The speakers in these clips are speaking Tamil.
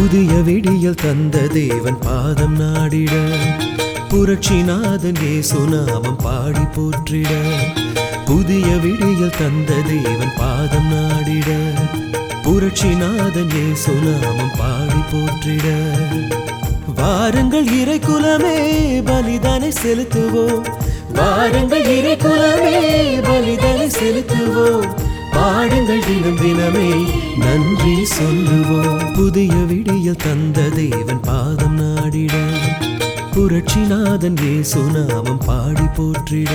புதிய விடியல் தந்த தேவன் பாதம் நாடிட புரட்சிநாதன் இயேசு நாமம் பாடி போற்றிட புதிய விடியல் தந்த தேவன் பாதம் நாடிட புரட்சிநாதன் இயேசு நாமம் பாடி போற்றிட வாருங்கள் இறை குலமே பலிதானை செலுத்துவோம் வாருங்கள் இறை குலமே பலிதானை செலுத்துவோம் பாடுங்கள் தினம் தினமே நன்றி சொல்லுவோம் புதிய விடியல் தந்த தேவன் பாதம் நாடிட புரட்சிநாதன் இயேசு நாமம் பாடி போற்றிட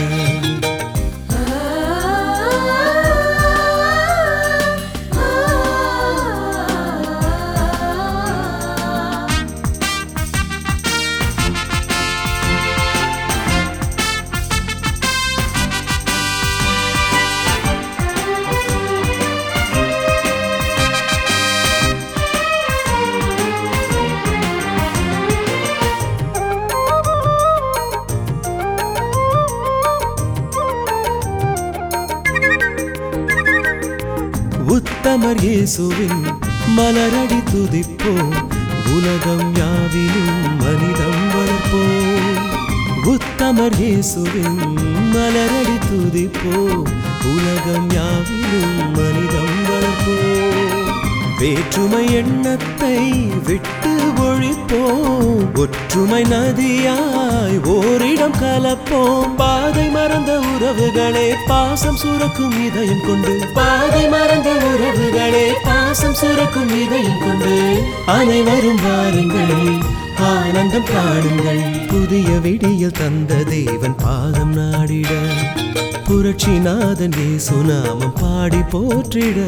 உத்தமர் இயேசுவின் மலரடி துதிப்போம் உலகம் யாவிலும் மனிதம் வளர்ப்போம் உத்தமர் இயேசுவின் மலரடி துதிப்போம் உலகம் யாவிலும் மனிதம் வளர்ப்போம் வேற்றுமை எண்ணத்தை விட்டு ஒழிப்போம் ஒற்றுமை நதியாய் ஓரிடம் கலப்போம் பாதை மறந்த உறவுகளே பாசம் சுரக்கும் இதயம் கொண்டு பாதை மறந்த உறவுகளே பாசம் சுரக்கும் இதயம் கொண்டு அனைவரும் வாருங்கள் ஆனந்தம் காணுங்கள் புதிய விடியல் தந்த தேவன் பாதம் நாடிட புரட்சிநாதன் இயேசு நாமம் பாடி போற்றிட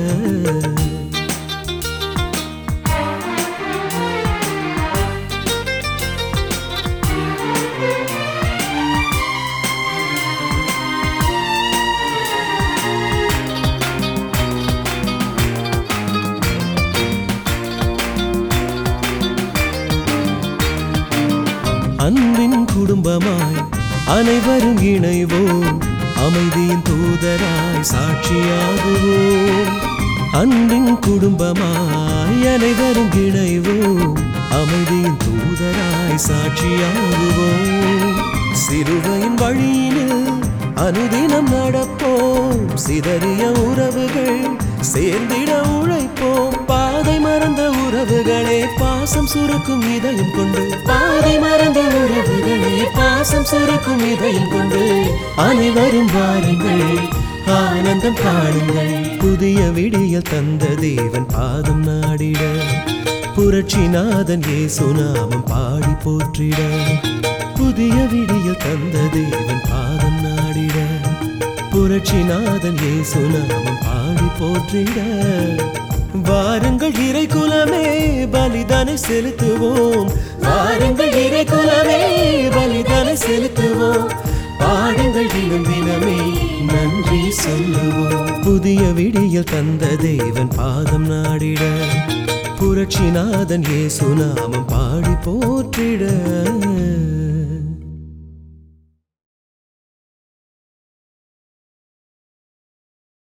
அன்பின் குடும்பமாய் அனைவரும் இணைவோம் அமைதியின் தூதராய் சாட்சியாகுவோம் அன்பின் குடும்பமாய் அனைவரும் இணைவோம் அமைதியின் தூதராய் சாட்சியாகுவோம் சிறுவையின் வழியினில் அனுதினம் நடப்போம் சிதறிய உறவுகள் சேர்ந்திட உழைப்போம் பாதை மறந்த உறவுகளே பாசம் சுரக்கும் இதயம் கொண்டு பாதை மறந்த உறவுகளே பாசம் சுரக்கும் இதயம் கொண்டு அனைவரும் வாருங்கள் ஆனந்தம் காணுங்கள் புதிய விடியல் தந்த தேவன் பாதம் நாடிட புரட்சிநாதன் இயேசு நாமம் பாடி போற்றிட புதிய விடியல் தந்த தேவன் பாதம் நாடிட புரட்சிநாதன் இயேசு நாமம் பாடி போற்றிட வாருங்கள் இறை குலமே பலிதானை செலுத்துவோம் வாருங்கள் இறை குலமே பலிதானை செலுத்துவோம் பாடுங்கள் தினம் தினமே நன்றி சொல்லுவோம் புதிய விடியல் தந்த தேவன் பாதம் நாடிட புரட்சிநாதன் இயேசு நாமம் பாடி போற்றிட